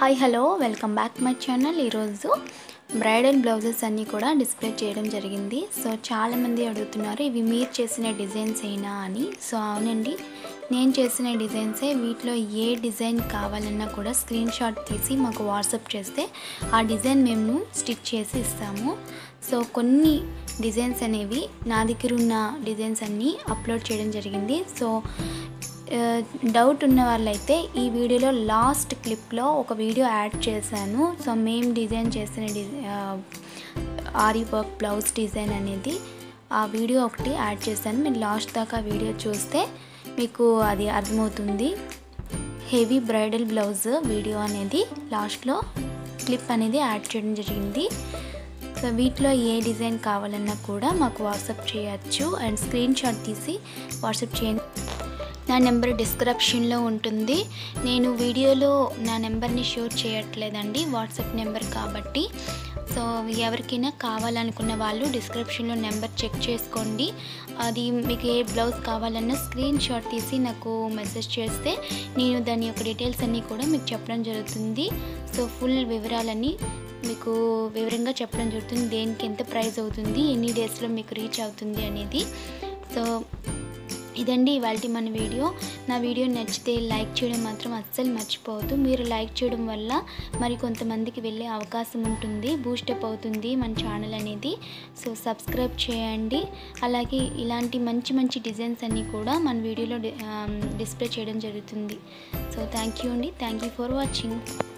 hi hello welcome back my channel ఈరోజు bridal blouses అన్నీ కూడా డిస్ప్లే చేయడం జరిగింది సో చాలామంది అడుగుతున్నారు ఇవి మీరు చేసిన డిజైన్స్ అయినా అని సో అవునండి నేను చేసిన డిజైన్సే వీటిలో ఏ డిజైన్ కావాలన్నా కూడా స్క్రీన్ షాట్ తీసి మాకు వాట్సాప్ చేస్తే ఆ డిజైన్ మేము స్టిచ్ చేసి ఇస్తాము సో కొన్ని డిజైన్స్ అనేవి నా దగ్గర ఉన్న డిజైన్స్ అన్నీ అప్లోడ్ చేయడం జరిగింది సో డౌట్ ఉన్న వాళ్ళైతే ఈ వీడియోలో లాస్ట్ క్లిప్లో ఒక వీడియో యాడ్ చేశాను సో మేము డిజైన్ చేసిన డిజై ఆరి వర్క్ బ్లౌజ్ డిజైన్ అనేది ఆ వీడియో ఒకటి యాడ్ చేశాను మీరు లాస్ట్ దాకా వీడియో చూస్తే మీకు అది అర్థమవుతుంది హెవీ బ్రైడల్ బ్లౌజ్ వీడియో అనేది లాస్ట్లో క్లిప్ అనేది యాడ్ చేయడం జరిగింది సో వీటిలో ఏ డిజైన్ కావాలన్నా కూడా మాకు వాట్సాప్ చేయొచ్చు అండ్ స్క్రీన్ షాట్ తీసి వాట్సాప్ చేయండి నా నెంబర్ డిస్క్రిప్షన్లో ఉంటుంది నేను వీడియోలో నా నెంబర్ని షేర్ చేయట్లేదండి వాట్సాప్ నెంబర్ కాబట్టి సో ఎవరికైనా కావాలనుకున్న వాళ్ళు డిస్క్రిప్షన్లో నెంబర్ చెక్ చేసుకోండి అది మీకు ఏ బ్లౌజ్ కావాలన్నా స్క్రీన్ షాట్ తీసి నాకు మెసేజ్ చేస్తే నేను దాని యొక్క డీటెయిల్స్ అన్నీ కూడా మీకు చెప్పడం జరుగుతుంది సో ఫుల్ వివరాలన్నీ మీకు వివరంగా చెప్పడం జరుగుతుంది దేనికి ఎంత ప్రైస్ అవుతుంది ఎన్ని డేస్లో మీకు రీచ్ అవుతుంది అనేది సో ఇదండి ఇవాళ మన వీడియో నా వీడియో నచ్చితే లైక్ చేయడం మాత్రం అస్సలు మర్చిపోవద్దు మీరు లైక్ చేయడం వల్ల మరి కొంతమందికి వెళ్ళే అవకాశం ఉంటుంది బూస్టప్ అవుతుంది మన ఛానల్ అనేది సో సబ్స్క్రైబ్ చేయండి అలాగే ఇలాంటి మంచి మంచి డిజైన్స్ అన్నీ కూడా మన వీడియోలో డిస్ప్లే చేయడం జరుగుతుంది సో థ్యాంక్ యూ అండి థ్యాంక్ యూ ఫర్ వాచింగ్